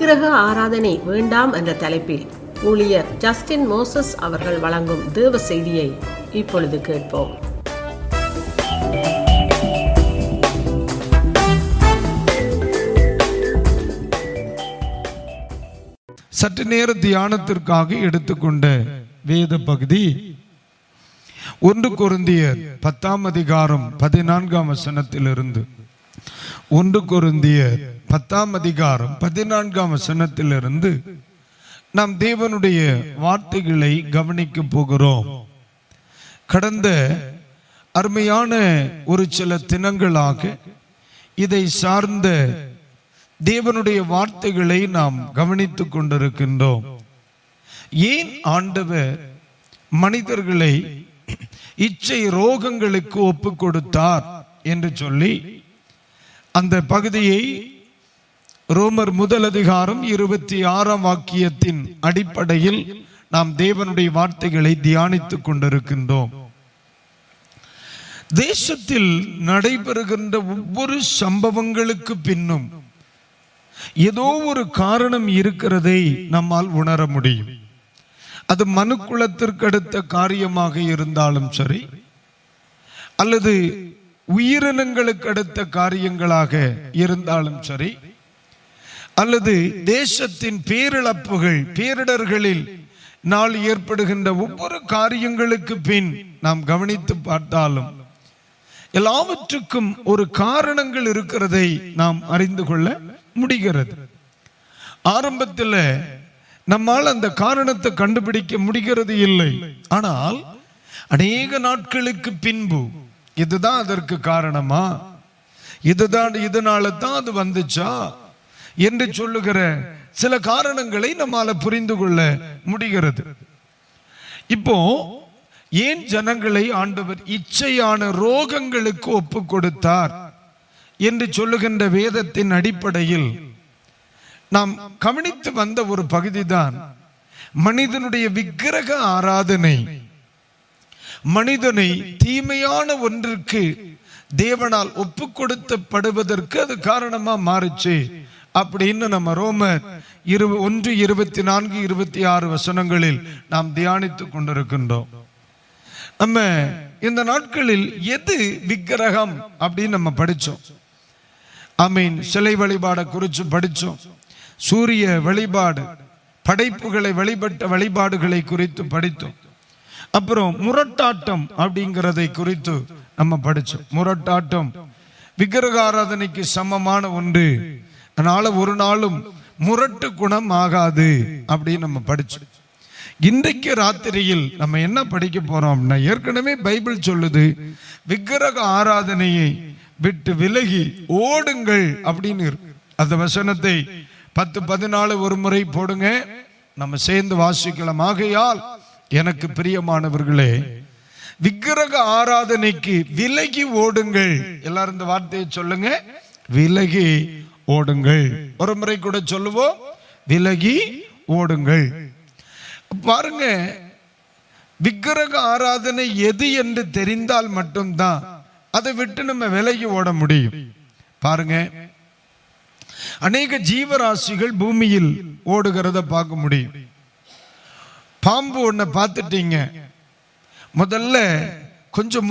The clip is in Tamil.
விக்கிரக ஆராதனை வேண்டாம் என்ற தலைப்பில் ஊழியர் ஜஸ்டின் மோசஸ் அவர்கள் வழங்கும் தேவ செய்தியை இப்பொழுது கேட்போம் சற்று நேர தியானத்திற்காக எடுத்துக்கொண்ட வேத பகுதி ஒன்று கொருந்தியர் பத்தாம் அதிகாரம் பதினான்காம் வசனத்திலிருந்து ஒன்று கொருந்தியர் பத்தாம் அதிகாரம் பதினான்காம் வசனத்திலிருந்து நாம் தேவனுடைய வார்த்தைகளை கவனிக்க போகிறோம் கடந்த அருமையான ஒரு சில தினங்களாக இதை சார்ந்த தேவனுடைய வார்த்தைகளை நாம் கவனித்துக் கொண்டிருக்கின்றோம் ஏன் ஆண்டவர் மனிதர்களை இச்சை ரோகங்களுக்கு ஒப்பு கொடுத்தார் என்று சொல்லி அந்த பகுதியை ரோமர் முதல் அதிகாரம் இருபத்தி ஆறாம் வாக்கியத்தின் அடிப்படையில் நாம் தேவனுடைய வார்த்தைகளை தியானித்துக் கொண்டிருக்கின்றோம் தேசத்தில் நடைபெறுகின்ற ஒவ்வொரு சம்பவங்களுக்கு பின்னும் ஏதோ ஒரு காரணம் இருக்கிறதை நம்மால் உணர முடியும் அது மனுக்குலத்திற்கு அடுத்த காரியமாக இருந்தாலும் சரி அல்லது உயிரினங்களுக்கு அடுத்த காரியங்களாக இருந்தாலும் சரி அல்லது தேசத்தின் பேரிழப்புகள் பேரிடர்களில் நாள் ஏற்படுகின்ற ஒவ்வொரு காரியங்களுக்கு பின் நாம் கவனித்து பார்த்தாலும் எல்லாவற்றுக்கும் ஒரு காரணங்கள் இருக்கிறதை நாம் அறிந்து கொள்ள முடிகிறது ஆரம்பத்தில் நம்மால் அந்த காரணத்தை கண்டுபிடிக்க முடிகிறது இல்லை ஆனால் அநேக நாட்களுக்கு பின்பு இதுதான் அதற்கு காரணமா இதுதான் இதனால தான் அது வந்துச்சா என்று சொல்லுகிற சில காரணங்களை நம்மால புரிந்து கொள்ள முடிகிறது இப்போ ஏன் ஜனங்களை ஆண்டவர் இச்சையான ரோகங்களுக்கு ஒப்பு கொடுத்தார் என்று சொல்லுகின்ற வேதத்தின் அடிப்படையில் நாம் கவனித்து வந்த ஒரு பகுதிதான் மனிதனுடைய விக்கிரக ஆராதனை மனிதனை தீமையான ஒன்றிற்கு தேவனால் ஒப்பு கொடுத்தப்படுவதற்கு அது காரணமா மாறுச்சு அப்படின்னு நம்ம ரோமர் இரு ஒன்று இருபத்தி நான்கு இருபத்தி ஆறு வசனங்களில் நாம் தியானித்துக் கொண்டிருக்கின்றோம் நம்ம இந்த நாட்களில் எது விக்கிரகம் அப்படின்னு நம்ம படிச்சோம் ஐ மீன் சிலை வழிபாடை குறித்து படிச்சோம் சூரிய வழிபாடு படைப்புகளை வழிபட்ட வழிபாடுகளை குறித்து படித்தோம் அப்புறம் முரட்டாட்டம் அப்படிங்கிறதை குறித்து நம்ம படிச்சோம் முரட்டாட்டம் விக்கிரக ஆராதனைக்கு சமமான ஒன்று அதனால ஒரு நாளும் முரட்டு குணம் ஆகாது அப்படின்னு நம்ம படிச்சோம் இன்றைக்கு ராத்திரியில் நம்ம என்ன படிக்க போறோம் அப்படின்னா ஏற்கனவே பைபிள் சொல்லுது விக்கிரக ஆராதனையை விட்டு விலகி ஓடுங்கள் அப்படின்னு இருக்கு அந்த வசனத்தை பத்து பதினாலு ஒரு முறை போடுங்க நம்ம சேர்ந்து வாசிக்கலாம் ஆகையால் எனக்கு பிரியமானவர்களே விக்கிரக ஆராதனைக்கு விலகி ஓடுங்கள் எல்லாரும் இந்த வார்த்தையை சொல்லுங்க விலகி ஓடுங்கள் ஒரு முறை கூட சொல்லுவோம் விலகி ஓடுங்கள் பாருங்க விக்கிரக ஆராதனை எது என்று தெரிந்தால் மட்டும்தான் அதை விட்டு நம்ம விலகி ஓட முடியும் பாருங்க அநேக ஜீவராசிகள் பூமியில் ஓடுகிறத பார்க்க முடியும் பாம்பு ஒன்ன பார்த்துட்டீங்க முதல்ல கொஞ்சம்